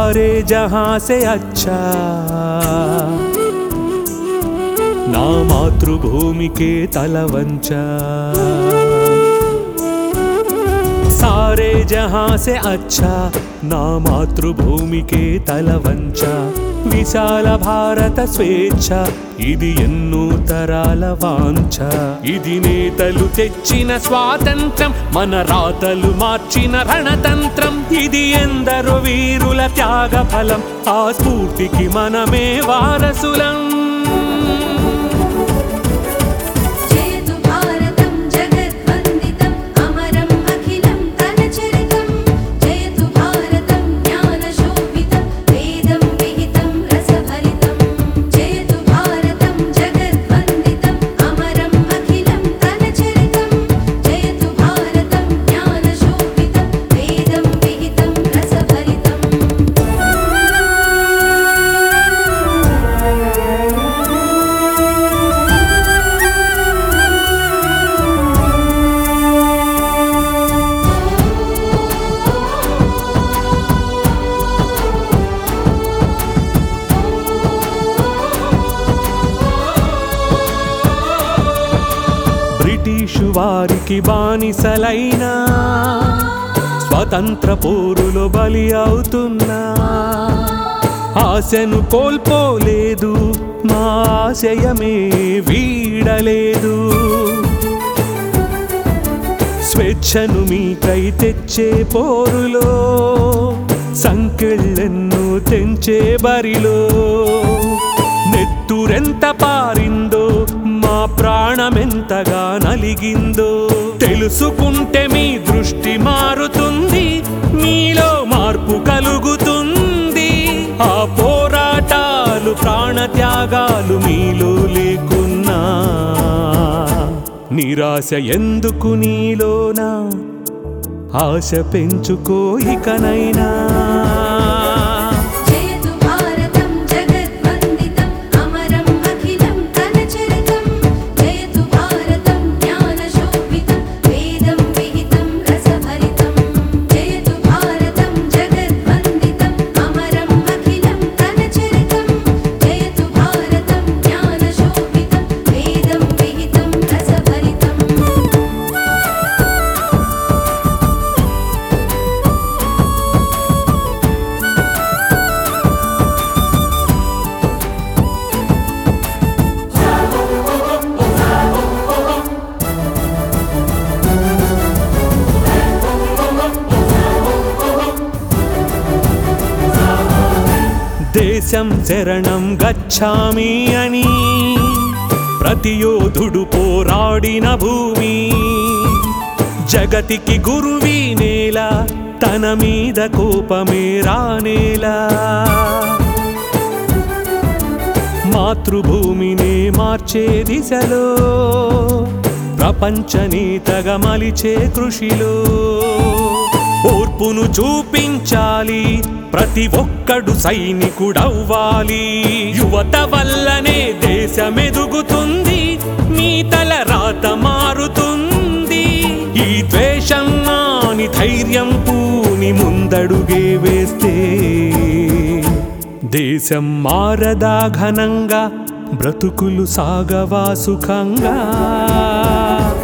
सारे जहां से अच्छा నా మాతృభూమికే తలవంచా సారే జహా సే అచ్చా నా మాతృభూమికే తలవంచా విశాల భారత స్వేచ్ఛ ఇది ఎన్నో తరాల వాంఛ ఇది నేతలు తెచ్చిన స్వాతంత్రం మన రాతలు మార్చిన రణతంత్రం ఇది ఎందరో వీరుల త్యాగ ఫలం ఆ స్ఫూర్తికి మనమే వారసులం జయతు భారతం జగద్వందితం అమరం అఖిలం తనచరితం జయతు భారతం జ్ఞానశోభితం వేదం విహితం రసభరితం జయతు భారతం జగద్వందితం అమరం అఖిలం తనచరితం జయతు భారతం జ్ఞానశోభితం వేదం విహితం రసభరితం బ్రిటిషు వారికి బానిసలైనా స్వతంత్ర పోరులో బలి అవుతున్నా ఆశను కోల్పోలేదు మా ఆశయమే వీడలేదు స్వేచ్ఛను మీకై తెచ్చే పోరులో సంకెళ్ళెన్ను తెంచే బరిలో నెత్తురెంత పారిందో మా ప్రాణమెంతగా నలిగిందో తెలుసుకుంటే మీ దృష్టి మారుతుంది మీలో మార్పు కలుగుతుంది ఆ పోరాటాలు ప్రాణత్యాగాలు మీలో లేకున్నా నిరాశ ఎందుకు నీలోనా ఆశ పెంచుకో ఇకనైనా జయతు భారతం జగద్వందితం అమరం అఖిలం తనచరితం జయతు భారతం జ్ఞానశోభితం వేదం విహితం రసభరితం జయతు భారతం జగద్వందితం అమరం అఖిలం తనచరితం జయతు భారతం జ్ఞానశోభితం వేదం విహితం రసభరితం దేశం శరణం గచ్చామి అని ప్రతి యోధుడు పోరాడిన భూమి జగతికి గురువి నేల తన మీద కోపమే రానేలా మాతృభూమినే మార్చే దిశలో ప్రపంచ నేతగా మలిచే కృషిలో ఓర్పును చూపించాలి ప్రతి ఒక్కడు సైనికుడవ్వాలి యువత వల్లనే దేశమెదుగుతుంది మీ తల రాత మారుతుంది ఈ ద్వేషం నాని ధైర్యం పూని ముందడుగే వేస్తే దేశం మారదా ఘనంగా బ్రతుకులు సాగవా సుఖంగా